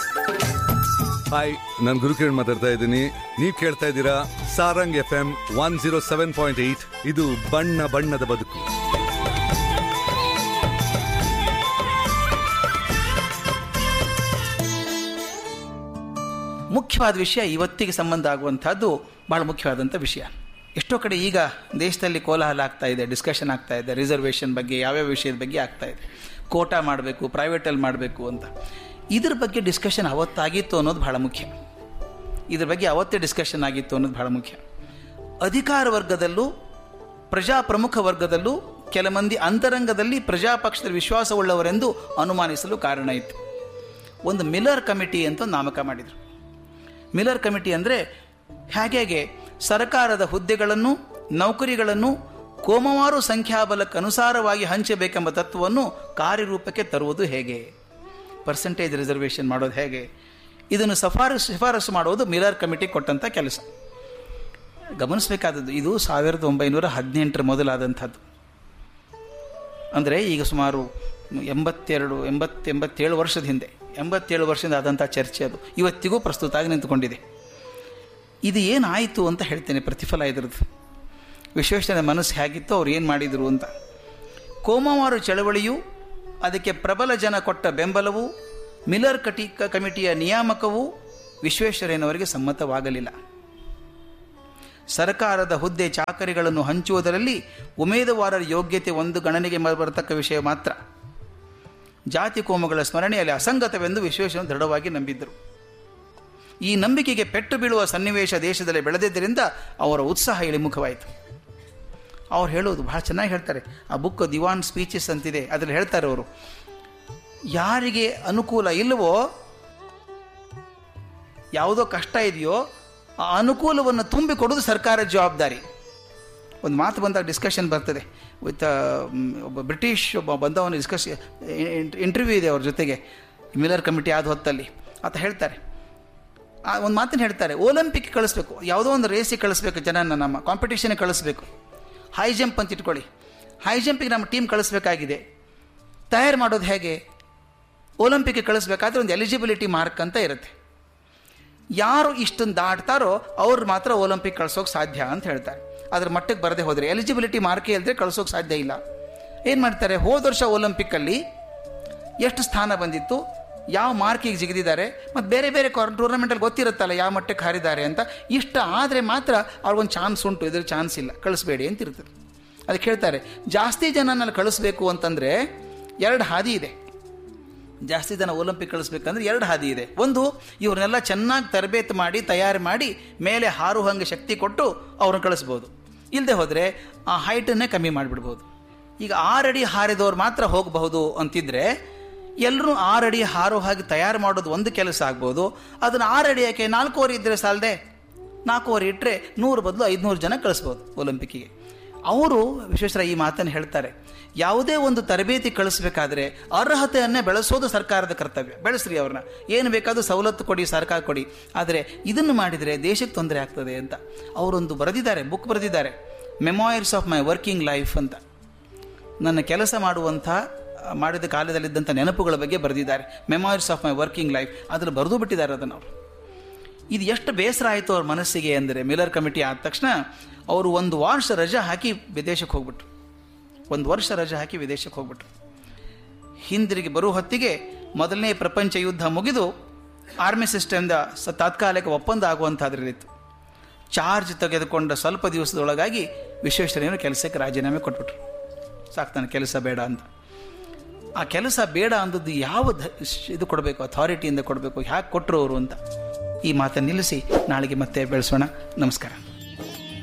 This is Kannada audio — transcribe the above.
ಹಾಯ್ ನಾನು ಗುರುಕಿರಣ್ ಮಾತಾಡ್ತಾ ಇದ್ದೀನಿ ನೀವು ಕೇಳ್ತಾ ಇದ್ದೀರಾ Sarang F M one zero seven point eight ಇದು ಬಣ್ಣ ಬಣ್ಣದ ಬದುಕು ಮುಖ್ಯವಾದ ವಿಷಯ ಇವತ್ತಿಗೆ ಸಂಬಂಧ ಆಗುವಂಥದ್ದು ಭಾಳ ಮುಖ್ಯವಾದಂಥ ವಿಷಯ ಎಷ್ಟೋ ಕಡೆ ಈಗ ದೇಶದಲ್ಲಿ ಕೋಲಾಹಲ ಆಗ್ತಾ ಇದೆ ಡಿಸ್ಕಷನ್ ಆಗ್ತಾ ಇದೆ ರಿಸರ್ವೇಷನ್ ಬಗ್ಗೆ ಯಾವ್ಯಾವ ವಿಷಯದ ಬಗ್ಗೆ ಆಗ್ತಾ ಇದೆ ಕೋಟಾ ಮಾಡಬೇಕು ಪ್ರೈವೇಟಲ್ಲಿ ಮಾಡಬೇಕು ಅಂತ ಇದ್ರ ಬಗ್ಗೆ ಡಿಸ್ಕಷನ್ ಅವತ್ತಾಗಿತ್ತು ಅನ್ನೋದು ಭಾಳ ಮುಖ್ಯ ಇದ್ರ ಬಗ್ಗೆ ಅವತ್ತೇ ಡಿಸ್ಕಷನ್ ಆಗಿತ್ತು ಅನ್ನೋದು ಭಾಳ ಮುಖ್ಯ ಅಧಿಕಾರ ವರ್ಗದಲ್ಲೂ ಪ್ರಜಾ ಪ್ರಮುಖ ವರ್ಗದಲ್ಲೂ ಕೆಲ ಮಂದಿ ಅಂತರಂಗದಲ್ಲಿ ಪ್ರಜಾಪಕ್ಷದ ವಿಶ್ವಾಸವುಳ್ಳವರೆಂದು ಅನುಮಾನಿಸಲು ಕಾರಣ ಇತ್ತು ಒಂದು ಮಿಲ್ಲರ್ ಕಮಿಟಿ ಅಂತ ಒಂದು ನಾಮಕ ಮಾಡಿದರು ಮಿಲ್ಲರ್ ಕಮಿಟಿ ಅಂದರೆ ಹೇಗೆ ಸರ್ಕಾರದ ಹುದ್ದೆಗಳನ್ನು ನೌಕರಿಗಳನ್ನು ಕೋಮವಾರು ಸಂಖ್ಯಾಬಲಕ್ಕೆ ಅನುಸಾರವಾಗಿ ಹಂಚಬೇಕೆಂಬ ತತ್ವವನ್ನು ಕಾರ್ಯರೂಪಕ್ಕೆ ತರುವುದು ಹೇಗೆ ಪರ್ಸೆಂಟೇಜ್ ರಿಸರ್ವೇಷನ್ ಮಾಡೋದು ಹೇಗೆ ಇದನ್ನು ಸಫಾರಸು ಶಿಫಾರಸು ಮಾಡುವುದು ಮಿಲ್ಲರ್ ಕಮಿಟಿ ಕೊಟ್ಟಂಥ ಕೆಲಸ ಗಮನಿಸಬೇಕಾದದ್ದು ಇದು ಸಾವಿರದ ಒಂಬೈನೂರ ಹದಿನೆಂಟರ ಮೊದಲಾದಂಥದ್ದು ಅಂದರೆ ಈಗ ಸುಮಾರು ಎಂಬತ್ತೆರಡು ಎಂಬತ್ತು ಎಂಬತ್ತೇಳು ವರ್ಷದ ಹಿಂದೆ ಎಂಬತ್ತೇಳು ವರ್ಷದಿಂದ ಆದಂಥ ಚರ್ಚೆ ಅದು ಇವತ್ತಿಗೂ ಪ್ರಸ್ತುತ ಆಗಿ ನಿಂತುಕೊಂಡಿದೆ ಇದು ಏನಾಯಿತು ಅಂತ ಹೇಳ್ತೇನೆ ಪ್ರತಿಫಲ ಇದ್ರದ್ದು ವಿಶ್ವೇಶ್ವರ ಮನಸ್ಸು ಹೇಗಿತ್ತು ಅವ್ರು ಏನು ಮಾಡಿದರು ಅಂತ ಕೋಮವಾರು ಚಳವಳಿಯು ಅದಕ್ಕೆ ಪ್ರಬಲ ಜನ ಕೊಟ್ಟ ಬೆಂಬಲವು ಮಿಲ್ಲರ್ ಕಟಿ ಕಮಿಟಿಯ ನಿಯಾಮಕವು ವಿಶ್ವೇಶ್ವರಯ್ಯನವರಿಗೆ ಸಮ್ಮತವಾಗಲಿಲ್ಲ ಸರ್ಕಾರದ ಹುದ್ದೆ ಚಾಕರಿಗಳನ್ನು ಹಂಚುವುದರಲ್ಲಿ ಉಮೇದುವಾರರ ಯೋಗ್ಯತೆ ಒಂದು ಗಣನೆಗೆ ಬರತಕ್ಕ ವಿಷಯ ಮಾತ್ರ ಜಾತಿ ಕೋಮಗಳ ಸ್ಮರಣೆಯಲ್ಲಿ ಅಸಂಗತವೆಂದು ವಿಶ್ವೇಶ್ವರ ದೃಢವಾಗಿ ನಂಬಿದ್ದರು ಈ ನಂಬಿಕೆಗೆ ಪೆಟ್ಟು ಬೀಳುವ ಸನ್ನಿವೇಶ ದೇಶದಲ್ಲಿ ಬೆಳೆದಿದ್ದರಿಂದ ಅವರ ಉತ್ಸಾಹ ಇಳಿಮುಖವಾಯಿತು ಅವ್ರು ಹೇಳೋದು ಬಹಳ ಚೆನ್ನಾಗಿ ಹೇಳ್ತಾರೆ ಆ ಬುಕ್ ದಿವಾನ್ ಸ್ಪೀಚಸ್ ಅಂತಿದೆ ಅದರಲ್ಲಿ ಹೇಳ್ತಾರೆ ಅವರು ಯಾರಿಗೆ ಅನುಕೂಲ ಇಲ್ಲವೋ ಯಾವುದೋ ಕಷ್ಟ ಇದೆಯೋ ಆ ಅನುಕೂಲವನ್ನು ತುಂಬಿಕೊಡೋದು ಸರ್ಕಾರದ ಜವಾಬ್ದಾರಿ ಒಂದು ಮಾತು ಬಂದಾಗ ಡಿಸ್ಕಷನ್ ಬರ್ತದೆ ವಿತ್ ಒಬ್ಬ ಬ್ರಿಟಿಷ್ ಒಬ್ಬ ಬಂದವನು ಡಿಸ್ಕಸ್ ಇಂಟರ್ವ್ಯೂ ಇದೆ ಅವ್ರ ಜೊತೆಗೆ ಮಿಲ್ಲರ್ ಕಮಿಟಿ ಆದ ಹೊತ್ತಲ್ಲಿ ಆತ ಹೇಳ್ತಾರೆ ಆ ಒಂದು ಮಾತನ್ನು ಹೇಳ್ತಾರೆ ಒಲಿಂಪಿಕ್ ಕಳಿಸ್ಬೇಕು ಯಾವುದೋ ಒಂದು ರೇಸಿಗೆ ಕಳಿಸ್ಬೇಕು ಜನನ ನಮ್ಮ ಕಾಂಪಿಟೇಷನ್ಗೆ ಕಳಿಸ್ಬೇಕು ಹೈ ಜಂಪ್ ಅಂತ ಇಟ್ಕೊಳ್ಳಿ ಹೈ ಜಂಪಿಗೆ ನಮ್ಮ ಟೀಮ್ ಕಳಿಸ್ಬೇಕಾಗಿದೆ ತಯಾರು ಮಾಡೋದು ಹೇಗೆ ಒಲಿಂಪಿಕ್ಗೆ ಕಳಿಸ್ಬೇಕಾದ್ರೆ ಒಂದು ಎಲಿಜಿಬಿಲಿಟಿ ಮಾರ್ಕ್ ಅಂತ ಇರುತ್ತೆ ಯಾರು ಇಷ್ಟನ್ನು ದಾಟ್ತಾರೋ ಅವ್ರು ಮಾತ್ರ ಒಲಿಂಪಿಕ್ ಕಳ್ಸೋಕೆ ಸಾಧ್ಯ ಅಂತ ಹೇಳ್ತಾರೆ ಅದ್ರ ಮಟ್ಟಕ್ಕೆ ಬರದೆ ಹೋದರೆ ಎಲಿಜಿಬಿಲಿಟಿ ಮಾರ್ಕ್ ಇಲ್ಲದೆ ಕಳ್ಸೋಕೆ ಸಾಧ್ಯ ಇಲ್ಲ ಏನು ಮಾಡ್ತಾರೆ ಹೋದ ವರ್ಷ ಒಲಿಂಪಿಕ್ಕಲ್ಲಿ ಎಷ್ಟು ಸ್ಥಾನ ಬಂದಿತ್ತು ಯಾವ ಮಾರ್ಕಿಗೆ ಜಿಗಿದಿದ್ದಾರೆ ಮತ್ತು ಬೇರೆ ಬೇರೆ ಟೂರ್ನಮೆಂಟಲ್ಲಿ ಗೊತ್ತಿರುತ್ತಲ್ಲ ಯಾವ ಮಟ್ಟಕ್ಕೆ ಹಾರಿದ್ದಾರೆ ಅಂತ ಇಷ್ಟ ಆದರೆ ಮಾತ್ರ ಅವ್ರಿಗೊಂದು ಚಾನ್ಸ್ ಉಂಟು ಇದ್ರ ಚಾನ್ಸ್ ಇಲ್ಲ ಕಳಿಸ್ಬೇಡಿ ಅಂತ ಇರ್ತದೆ ಅದಕ್ಕೆ ಹೇಳ್ತಾರೆ ಜಾಸ್ತಿ ಜನನಲ್ಲಿ ಕಳಿಸ್ಬೇಕು ಅಂತಂದರೆ ಎರಡು ಹಾದಿ ಇದೆ ಜಾಸ್ತಿ ಜನ ಒಲಿಂಪಿಕ್ ಕಳಿಸ್ಬೇಕಂದ್ರೆ ಎರಡು ಹಾದಿ ಇದೆ ಒಂದು ಇವ್ರನ್ನೆಲ್ಲ ಚೆನ್ನಾಗಿ ತರಬೇತಿ ಮಾಡಿ ತಯಾರು ಮಾಡಿ ಮೇಲೆ ಹಾರು ಹಂಗೆ ಶಕ್ತಿ ಕೊಟ್ಟು ಅವ್ರನ್ನ ಕಳಿಸ್ಬೋದು ಇಲ್ಲದೆ ಹೋದರೆ ಆ ಹೈಟನ್ನೇ ಕಮ್ಮಿ ಮಾಡಿಬಿಡ್ಬೋದು ಈಗ ಆರಡಿ ಹಾರಿದವ್ರು ಮಾತ್ರ ಹೋಗಬಹುದು ಅಂತಿದ್ರೆ ಎಲ್ಲರೂ ಆರಡಿ ಹಾರೋ ಹಾಗೆ ತಯಾರು ಮಾಡೋದು ಒಂದು ಕೆಲಸ ಆಗ್ಬೋದು ಅದನ್ನು ಆರಡಿ ಯಾಕೆ ನಾಲ್ಕೂವರೆ ಇದ್ದರೆ ಸಾಲದೆ ನಾಲ್ಕೂವರೆ ಇಟ್ಟರೆ ನೂರು ಬದಲು ಐದುನೂರು ಜನ ಕಳಿಸ್ಬೋದು ಒಲಿಂಪಿಕ್ಕಿಗೆ ಅವರು ವಿಶ್ವೇಶ್ವರ ಈ ಮಾತನ್ನು ಹೇಳ್ತಾರೆ ಯಾವುದೇ ಒಂದು ತರಬೇತಿ ಕಳಿಸ್ಬೇಕಾದ್ರೆ ಅರ್ಹತೆಯನ್ನೇ ಬೆಳೆಸೋದು ಸರ್ಕಾರದ ಕರ್ತವ್ಯ ಬೆಳೆಸ್ರಿ ಅವ್ರನ್ನ ಏನು ಬೇಕಾದರೂ ಸವಲತ್ತು ಕೊಡಿ ಸರ್ಕಾರ ಕೊಡಿ ಆದರೆ ಇದನ್ನು ಮಾಡಿದರೆ ದೇಶಕ್ಕೆ ತೊಂದರೆ ಆಗ್ತದೆ ಅಂತ ಅವರೊಂದು ಬರೆದಿದ್ದಾರೆ ಬುಕ್ ಬರೆದಿದ್ದಾರೆ memoirs of my working life ಅಂತ ನನ್ನ ಕೆಲಸ ಮಾಡುವಂಥ ಮಾಡಿದ ಕಾಲದಲ್ಲಿದ್ದಂಥ ನೆನಪುಗಳ ಬಗ್ಗೆ ಬರೆದಿದ್ದಾರೆ memoirs of my working life ಅದನ್ನು ಬರೆದು ಬಿಟ್ಟಿದ್ದಾರೆ ಅದನ್ನು ಅವರು ಇದು ಎಷ್ಟು ಬೇಸರ ಆಯಿತು ಅವ್ರ ಮನಸ್ಸಿಗೆ ಅಂದರೆ ಮಿಲ್ಲರ್ ಕಮಿಟಿ ಆದ ತಕ್ಷಣ ಅವರು ಒಂದು ವರ್ಷ ರಜೆ ಹಾಕಿ ವಿದೇಶಕ್ಕೆ ಹೋಗ್ಬಿಟ್ರು ಒಂದು ವರ್ಷ ರಜೆ ಹಾಕಿ ವಿದೇಶಕ್ಕೆ ಹೋಗ್ಬಿಟ್ರು ಹಿಂದಿರುಗಿ ಬರುವ ಹೊತ್ತಿಗೆ ಮೊದಲನೇ ಪ್ರಪಂಚ ಯುದ್ಧ ಮುಗಿದು ಆರ್ಮಿ ಸಿಸ್ಟಮ್ದ ಸ ತಾತ್ಕಾಲಿಕ ಒಪ್ಪಂದ ಆಗುವಂಥದ್ರಲ್ಲಿತ್ತು ಚಾರ್ಜ್ ತೆಗೆದುಕೊಂಡ ಸ್ವಲ್ಪ ದಿವಸದೊಳಗಾಗಿ ವಿಶ್ವೇಶ್ವರಯ್ಯನವರು ಕೆಲಸಕ್ಕೆ ರಾಜೀನಾಮೆ ಕೊಟ್ಬಿಟ್ರು ಸಾಕು ನನ್ನ ಕೆಲಸ ಬೇಡ ಅಂತ ಆ ಕೆಲಸ ಬೇಡ ಅಂದದ್ದು ಯಾವ ಧ ಇದು ಕೊಡಬೇಕು ಅಥಾರಿಟಿಯಿಂದ ಕೊಡಬೇಕು ಹ್ಯಾಕೆ ಕೊಟ್ಟರು ಅವರು ಅಂತ ಈ ಮಾತನ್ನು ನಿಲ್ಲಿಸಿ ನಾಳೆಗೆ ಮತ್ತೆ ಬೆಳೆಸೋಣ ನಮಸ್ಕಾರ